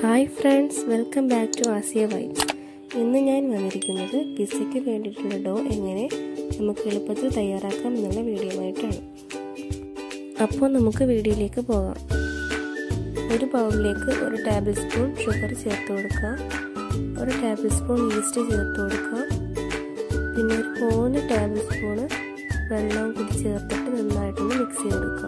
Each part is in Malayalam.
hi friends welcome back to Asiya vibes ഇന്ന് ഞാൻ വന്നിരിക്കുന്നത് പിസയ്ക്ക് വേണ്ടിയിട്ടുള്ള ഡോ എങ്ങനെ നമുക്ക് എളുപ്പത്തിൽ തയ്യാറാക്കാം എന്നുള്ള വീഡിയോ ആയിട്ടാണ് അപ്പോൾ നമുക്ക് വീഡിയോയിലേക്ക് പോകാം ഒരു ബൗളിലേക്ക് ഒരു ടേബിൾ സ്പൂൺ ഷുഗർ ചേർത്ത് കൊടുക്കുക ഒരു ടേബിൾ സ്പൂൺ ഈസ്റ്റ് ചേർത്ത് കൊടുക്കുക പിന്നെ ഒരു മൂന്ന് ടേബിൾ സ്പൂണ് വെള്ളവും കൂടി ചേർത്തിട്ട് നന്നായിട്ടൊന്ന് മിക്സ് ചെയ്ത് കൊടുക്കുക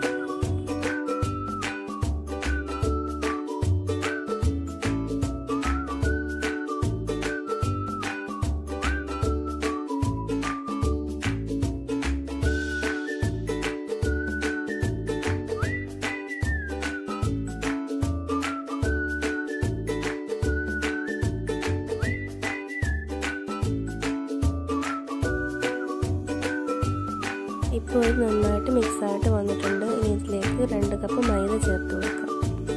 ഇപ്പോൾ ഇത് നന്നായിട്ട് മിക്സ് ആയിട്ട് വന്നിട്ടുണ്ട് ഇനി ഇതിലേക്ക് രണ്ട് കപ്പ് മൈദ ചേർത്ത് കൊടുക്കാം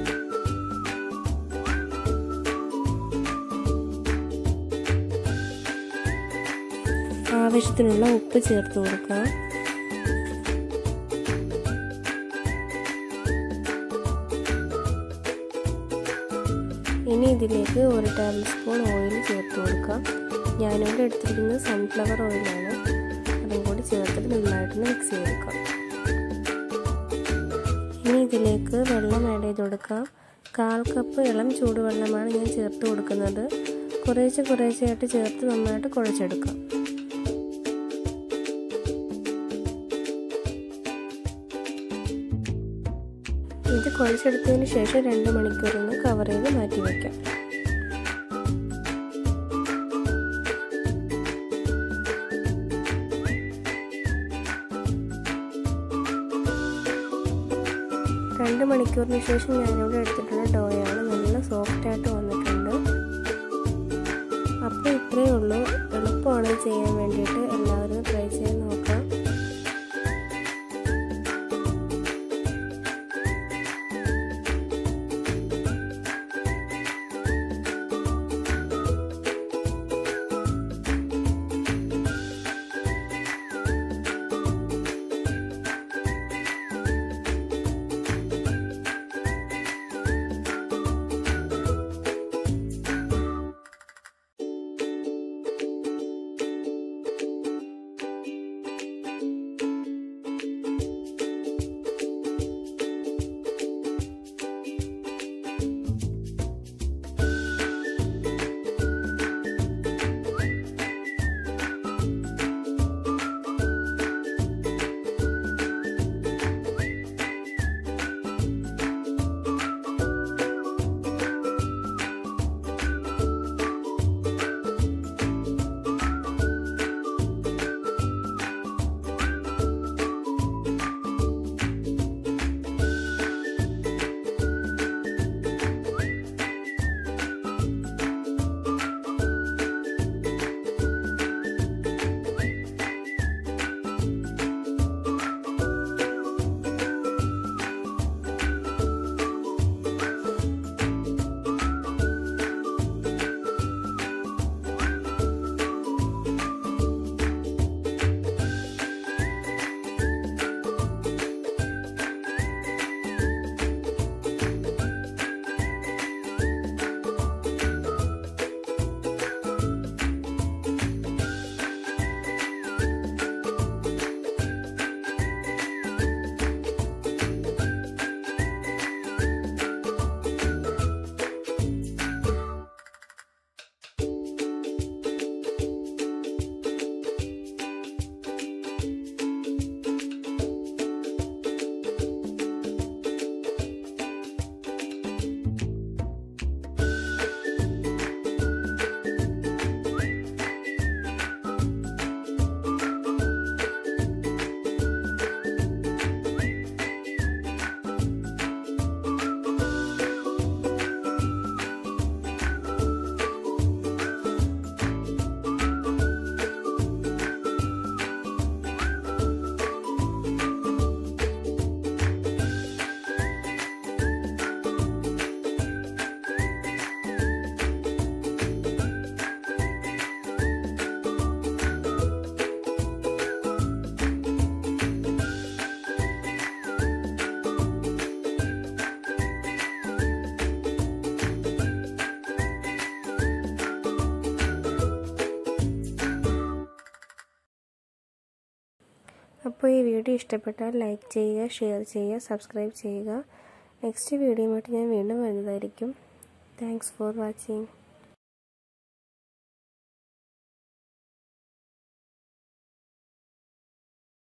ആവശ്യത്തിനുള്ള ഉപ്പ് ചേർത്ത് കൊടുക്കാം ഇനി ഇതിലേക്ക് ഒരു ടേബിൾ സ്പൂൺ ഓയിൽ ചേർത്ത് കൊടുക്കാം ഞാനിവിടെ എടുത്തിരിക്കുന്നത് സൺഫ്ലവർ ഓയിലാണ് അതും കൂടി ചേർത്തിട്ട് നന്നായിട്ടൊന്ന് മിക്സ് ചെയ്തെടുക്കാം ഇനി ഇതിലേക്ക് വെള്ളം ആഡ് ചെയ്ത് കൊടുക്കാം കാൽ കപ്പ് ഇളം ചൂടുവെള്ളമാണ് ഞാൻ ചേർത്ത് കൊടുക്കുന്നത് കുറേശ്ശെ കുറേശ്ശെയായിട്ട് ചേർത്ത് നന്നായിട്ട് കുഴച്ചെടുക്കാം ഇത് കുഴച്ചെടുത്തതിന് ശേഷം രണ്ട് മണിക്കൂറൊന്ന് കവർ ചെയ്ത് മാറ്റി വയ്ക്കാം രണ്ട് മണിക്കൂറിന് ശേഷം ഞാനിവിടെ എടുത്തിട്ടുള്ള ഡോയാണ് നല്ല സോഫ്റ്റ് ആയിട്ട് വന്നിട്ടുണ്ട് അപ്പോൾ ഇത്രയേ ഉള്ളൂ എളുപ്പമാണ് ചെയ്യാൻ വേണ്ടിയിട്ട് എല്ലാവരും ട്രൈ ചെയ്ത് നോക്കാം അപ്പോൾ ഈ വീഡിയോ ഇഷ്ടപ്പെട്ടാൽ ലൈക്ക് ചെയ്യുക ഷെയർ ചെയ്യുക സബ്സ്ക്രൈബ് ചെയ്യുക നെക്സ്റ്റ് വീഡിയോയുമായിട്ട് ഞാൻ വീണ്ടും വരുന്നതായിരിക്കും താങ്ക്സ് ഫോർ വാച്ചിങ്